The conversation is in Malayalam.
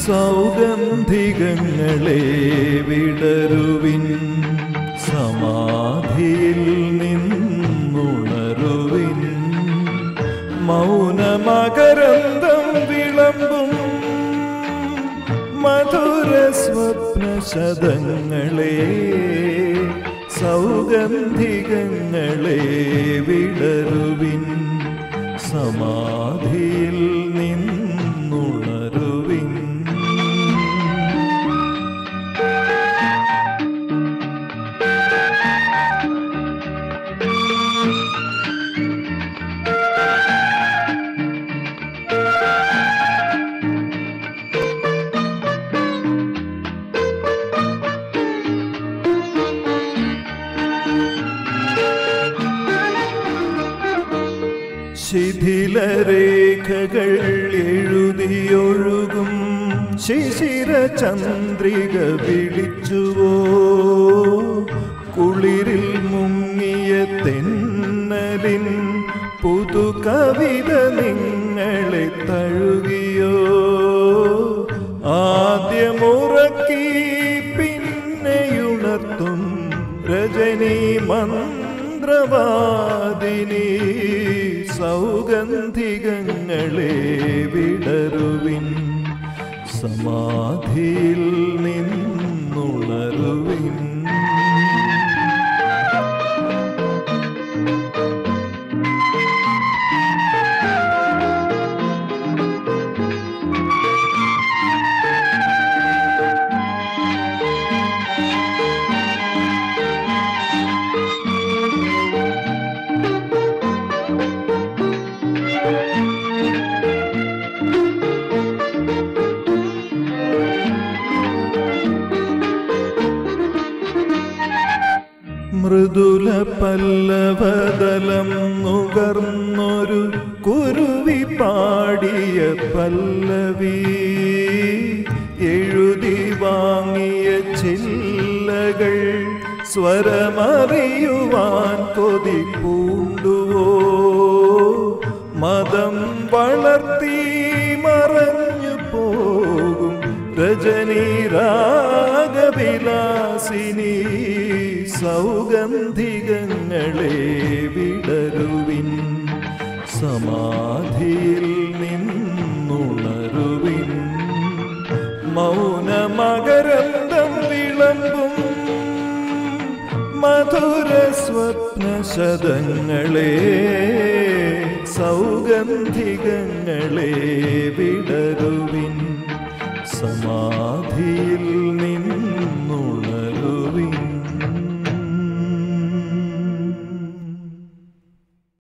സൗഗന്ധികങ്ങളെ വിടരുവിൻ സമാധിയിൽ നിന്നുണരുവിൻ മൗനമകരന്തം വിളമ്പും മധുര സ്വപ്നശതങ്ങളെ സൗഗന്ധികങ്ങളെ വിടരുവിൻ സമാധിയിൽ നിന്നുണരുവിൻ ശിഥിലരേഖകൾ എഴുതിയൊഴുകും ശിശിര ചന്ദ്രിക വിളിച്ചുവോ കുളിരിൽ മുങ്ങിയ തെന്നലിൻ പുതു കവിത നിങ്ങളെ തഴുകിയോ ആദ്യമുറക്കി പിന്നെയുണർത്തും രജനി മന്ത്രവാദിനി സൗഗന്ധികങ്ങളെ വിടരുവിൻ സമാധിയിൽ നിന്നുണരുവിൻ മൃദുല പല്ലവതലം നുകർന്നൊരു കുരുവി പാടിയ പല്ലവി എഴുതി വാങ്ങിയ ചില്ലകൾ സ്വരമറിയുവാൻ കൊതി പൂണ്ടുവോ മതം വളർത്തി മറഞ്ഞു പോകും രജനി രാഗവിലാസിനി സൗഗന്ധികങ്ങളെ വിടരുവിൻ സമാധിയിൽ നിന്നുണരുവിൻ മൗനമകരന്തം വിളമ്പും മധുര സ്വപ്നശതങ്ങളെ സൗഗന്ധികങ്ങളെ വിടരുവിൻ സമാധിയിൽ നിന്ന്